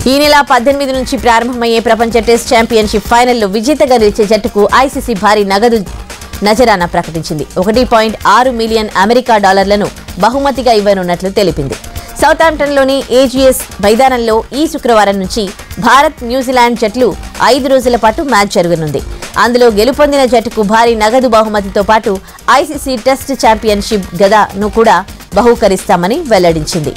ఈ నెల పద్దెనిమిది నుంచి ప్రారంభమయ్యే ప్రపంచ టెస్ట్ ఛాంపియన్షిప్ ఫైనల్లో విజేతగా నిలిచే జట్టుకు ఐసీసీ భారీ నగదు నజరానా ప్రకటించింది ఒకటి పాయింట్ ఆరు మిలియన్ అమెరికా డాలర్లను బహుమతిగా ఇవ్వనున్నట్లు తెలిపింది సౌతాంప్టన్లోని ఏజీఎస్ మైదానంలో ఈ శుక్రవారం నుంచి భారత్ న్యూజిలాండ్ జట్లు ఐదు రోజుల పాటు మ్యాచ్ జరగనుంది అందులో గెలుపొందిన జట్టుకు భారీ నగదు బహుమతితో పాటు ఐసీసీ టెస్ట్ ఛాంపియన్షిప్ గదాను కూడా బహూకరిస్తామని వెల్లడించింది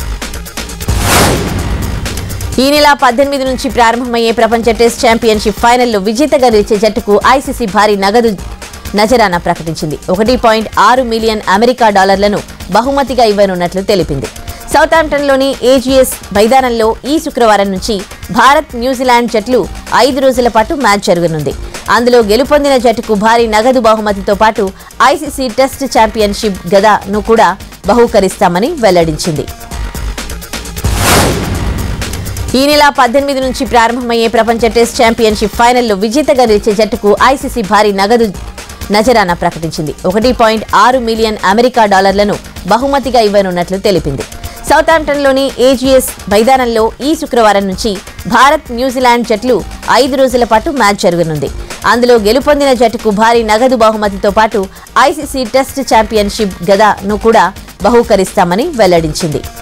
ఈ నెల పద్దెనిమిది నుంచి ప్రారంభమయ్యే ప్రపంచ టెస్ట్ ఛాంపియన్షిప్ ఫైనల్లో విజేతగా నిలిచే జట్టుకు ఐసీసీ భారీ నగదు నజరానా ప్రకటించింది ఒకటి పాయింట్ ఆరు మిలియన్ అమెరికా డాలర్లను బహుమతిగా ఇవ్వనున్నట్లు తెలిపింది సౌతాంప్టన్లోని ఏజీఎస్ మైదానంలో ఈ శుక్రవారం నుంచి భారత్ న్యూజిలాండ్ జట్లు ఐదు రోజుల పాటు మ్యాచ్ జరగనుంది అందులో గెలుపొందిన జట్టుకు భారీ నగదు బహుమతితో పాటు ఐసీసీ టెస్ట్ ఛాంపియన్షిప్ గదాను కూడా బహూకరిస్తామని వెల్లడించింది ఈ నెల పద్దెనిమిది నుంచి ప్రారంభమయ్యే ప్రపంచ టెస్ట్ ఛాంపియన్షిప్ ఫైనల్లో విజేతగా నిలిచే జట్టుకు ఐసీసీ భారీ నగదు నజరానా ప్రకటించింది ఒకటి పాయింట్ ఆరు మిలియన్ అమెరికా డాలర్లను బహుమతిగా ఇవ్వనున్నట్లు తెలిపింది సౌతాంప్టన్లోని ఏజీఎస్ మైదానంలో ఈ శుక్రవారం నుంచి భారత్ న్యూజిలాండ్ జట్లు ఐదు రోజుల పాటు మ్యాచ్ జరగనుంది అందులో గెలుపొందిన జట్టుకు భారీ నగదు బహుమతితో పాటు ఐసీసీ టెస్ట్ ఛాంపియన్షిప్ గదాను కూడా బహూకరిస్తామని వెల్లడించింది